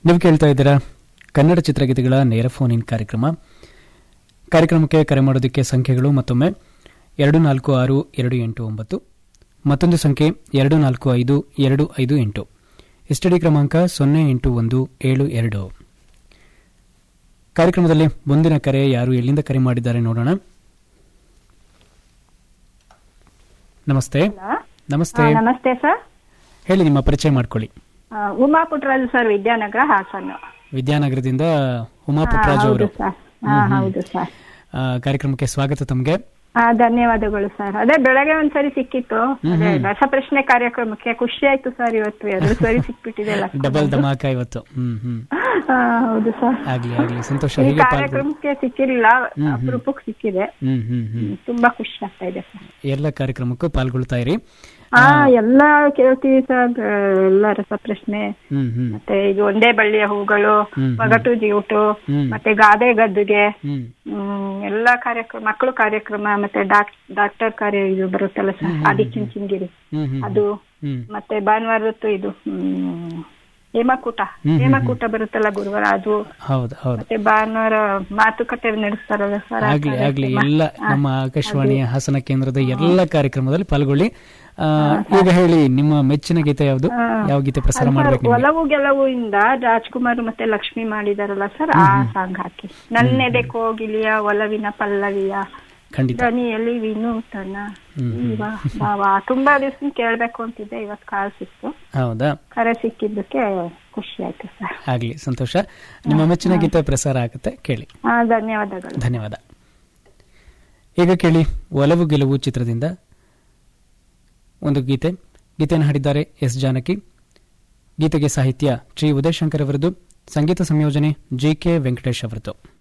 ನೀವು ಕೇಳ್ತಾ ಇದ್ದೀರಾ ಕನ್ನಡ ಚಿತ್ರಗೀತೆಗಳ ನೇರ ಫೋನ್ ಇನ್ ಕಾರ್ಯಕ್ರಮ ಕಾರ್ಯಕ್ರಮಕ್ಕೆ ಕರೆ ಮಾಡೋದಕ್ಕೆ ಸಂಖ್ಯೆಗಳು ಮತ್ತೊಮ್ಮೆ ಎರಡು ನಾಲ್ಕು ಆರು ಎರಡು ಎಂಟು ಒಂಬತ್ತು ಮತ್ತೊಂದು ಸಂಖ್ಯೆ ಎರಡು ನಾಲ್ಕು ಐದು ಎರಡು ಐದು ಎಂಟು ಎಸ್ಟಿಡಿ ಕ್ರಮಾಂಕ ಸೊನ್ನೆ ಎಂಟು ಒಂದು ಏಳು ಎರಡು ಕಾರ್ಯಕ್ರಮದಲ್ಲಿ ಮುಂದಿನ ಕರೆ ಯಾರು ಎಲ್ಲಿಂದ ಕರೆ ಮಾಡಿದ್ದಾರೆ ನೋಡೋಣ ನಮಸ್ತೆ ನಮಸ್ತೆ ಹಾ, ನಮಸ್ತೆ ಸರ್ ಹೇಳಿ ನಿಮ್ಮ ಪರಿಚಯ ಮಾಡ್ಕೊಳ್ಳಿ ಆ, ಉಮಾ ಪುಟ್ರಾಜು ಸರ್ ವಿದ್ಯಾನಗರ ಹಾಸನ ವಿದ್ಯಾನಗರದಿಂದ ಉಮಾ ಹಾ, ಪುಟ್ರಾಜು ಅವರು ಹೌದು ಸರ್ ಹಾ ಹೌದು ಸರ್ ಆ, ಕಾರ್ಯಕ್ರಮಕ್ಕೆ ಸ್ವಾಗತ ತಮಗೆ ಹಾ ಧನ್ಯವಾದಗಳು ಸರ್ ಅದೇ ಬೆಳಗ್ಗೆ ಒಂದ್ಸರಿ ಸಿಕ್ಕಿತ್ತು ಅದೇ ರಸಪ್ರಶ್ನೆ ಕಾರ್ಯಕ್ರಮಕ್ಕೆ ಖುಷಿ ಆಯ್ತು ಸರ್ ಇವತ್ತು ಎರಡು ಸರಿ ಸಿಕ್ಬಿಟ್ಟಿದೆ ಡಬಲ್ ಧಮಾಕ ಇವತ್ತು ಹ್ಮ್ ಹ್ಮ್ ಹಾ, ಹೌದು ಸರ್ ಆಗ್ಲಿ ಆಗ್ಲಿ ಸಂತೋಷ ಈ ಹೀಗೆ ಪಾಲ್ಗೊಳ್ಳಿ ಕಾರ್ಯಕ್ರಮಕ್ಕೆ ಸಿಕ್ಕಿರಲಿಲ್ಲ ಅಪರೂಪಕ್ಕೆ ಸಿಕ್ಕಿದೆ ಹ್ಮ್ ಹ್ಮ್ ಹ್ಮ್ ಹ್ಮ್, ತುಂಬಾ ಖುಷಿ ಆಗ್ತಾ ಇದೆ ಸರ್ ಎಲ್ಲ ಕಾರ್ಯಕ್ರಮಕ್ಕೂ ಪಾಲ್ಗೊಳ್ತಾ ಇರಿ ಹಾ ಎಲ್ಲ ಕೇಳ್ತೀವಿ ಸರ್ ಎಲ್ಲ ರಸಪ್ರಶ್ನೆ ಹ್ಮ್ ಹ್ಮ್ ಮತ್ತೆ ಇದು ಒಂದೇ ಬಳ್ಳಿಯ ಹೂಗಳು ಹ್ಮ್, ಒಗಟು ಜಿಗುಟು ಹ್ಮ್. ಮತ್ತೆ ಗಾದೆ ಗದ್ದುಗೆ ಹ್ಮ್ ಹ್ಮ್, ಎಲ್ಲಾ ಕಾರ್ಯಕ್ರಮ ಮಕ್ಕಳು ಕಾರ್ಯಕ್ರಮ ಮತ್ತೆ ಡಾಕ್ ಡಾಕ್ಟರ್ ಕಾರ್ಯ ಇದು ಬರುತ್ತಲ್ಲ ಸರ್ ಆದಿಚುಂಚನಗಿರಿ ಹ್ಮ್ ಹ್ಮ್ ಅದು ಹ್ಮ್ ಮತ್ತೆ ಭಾನುವಾರದ್ದು ಇದು ಹ್ಮ್, ಹೇಮಕೂಟ ಹೇಮಕೂಟ ಬರುತ್ತಲ್ಲ ಗುರುವಾರ ಅದು ಹೌದು ಹೌದು ಮತ್ತೆ ಭಾನುವಾರ ಮಾತುಕತೆ ನಡೆಸ್ತಾರಲ್ಲ ಸರ್ ಆ ಆಗ್ಲಿ ಆಗ್ಲಿ ಕಾರ್ಯಕ್ರಮ. ಎಲ್ಲ ನಮ್ಮ ಆಕಾಶವಾಣಿಯ ಹಾಸನ ಕೇಂದ್ರದ ಎಲ್ಲ ಕಾರ್ಯಕ್ರಮದಲ್ಲಿ ಪಾಲ್ಗೊಳ್ಳಿ ಆ, ಈಗ ಹೇಳಿ ನಿಮ್ಮ ಮೆಚ್ಚಿನ ಗೀತೆ ಯಾವುದು ಯಾವ ಗೀತೆ ಪ್ರಸಾರ ಸರ್, ಮಾಡ್ಬೇಕು ನಿಮ್ಗೆ ಒಲವು ಗೆಲುವು ಇಂದ ರಾಜ್ಕುಮಾರ್ ಮತ್ತೆ ಲಕ್ಷ್ಮಿ ಮಾಡಿದಾರಲ್ಲ ಸರ್ ಆ ಸಾಂಗ್ ಹಾಕಿ ನನ್ನೆದೆ ಕೋಗಿಲಿಯ ಒಲವಿನ ಪಲ್ಲವಿಯ ಖಂಡಿತ ಧ್ವನಿಯಲ್ಲಿ ವಿನೂತನ ಜೀವ ಭಾವ ತುಂಬಾ ದಿವಸ ಕೇಳ್ಬೇಕು ಅಂತಿದ್ದೆ ಇವತ್ತು ಕಾಲ್ ಸಿಕ್ತು ಹೌದಾ ಕರೆ ಸಿಕ್ಕಿದ್ದಕ್ಕೆ ಖುಷಿ ಆಯ್ತು ಸರ್ ಆಗ್ಲಿ ಸಂತೋಷ ನಿಮ್ಮ ಮೆಚ್ಚಿನ ಗೀತೆ ಪ್ರಸಾರ ಆಗುತ್ತೆ ಕೇಳಿ ಹಾ ಧನ್ಯವಾದಗಳು ಧನ್ಯವಾದ ಈಗ ಕೇಳಿ ಒಲವು ಗೆಲುವು ಚಿತ್ರದಿಂದ ಒಂದು ಗೀತೆ ಗೀತೆಯನ್ನು ಹಾಡಿದ್ದಾರೆ ಎಸ್ ಜಾನಕಿ ಗೀತೆಗೆ ಸಾಹಿತ್ಯ ಶ್ರೀ ಉದಯಶಂಕರ್ ಅವರದು ಸಂಗೀತ ಸಂಯೋಜನೆ ಜಿ ಕೆ ವೆಂಕಟೇಶ್ ಅವರದು